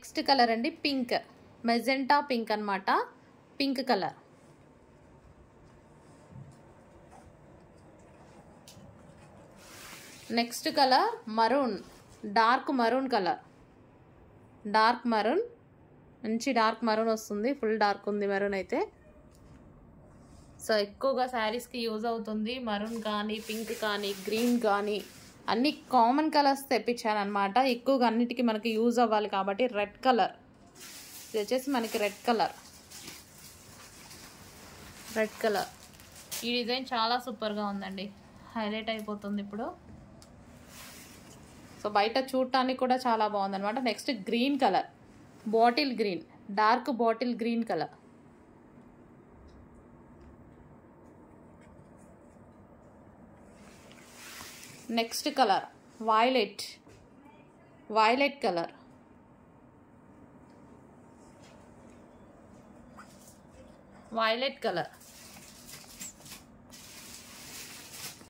next colour అండి pink magenta pink అన్నమాట pink colour next colour maroon dark maroon colour dark maroon మంచి dark maroon వస్తుంది full dark ఉంది maroon అయితే so ఎక్కువగా శారీస్కి యూజ్ అవుతుంది మరూన్ కానీ పింక్ కానీ గ్రీన్ కానీ అన్ని కామన్ కలర్స్ తెప్పించాను అనమాట ఎక్కువగా అన్నిటికీ మనకి యూజ్ అవ్వాలి కాబట్టి రెడ్ కలర్ ఇది వచ్చేసి మనకి రెడ్ కలర్ రెడ్ కలర్ ఈ డిజైన్ చాలా సూపర్గా ఉందండి హైలైట్ అయిపోతుంది ఇప్పుడు సో బయట చూడటానికి కూడా చాలా బాగుంది అనమాట next green colour bottle green dark bottle green colour next colour violet violet colour violet colour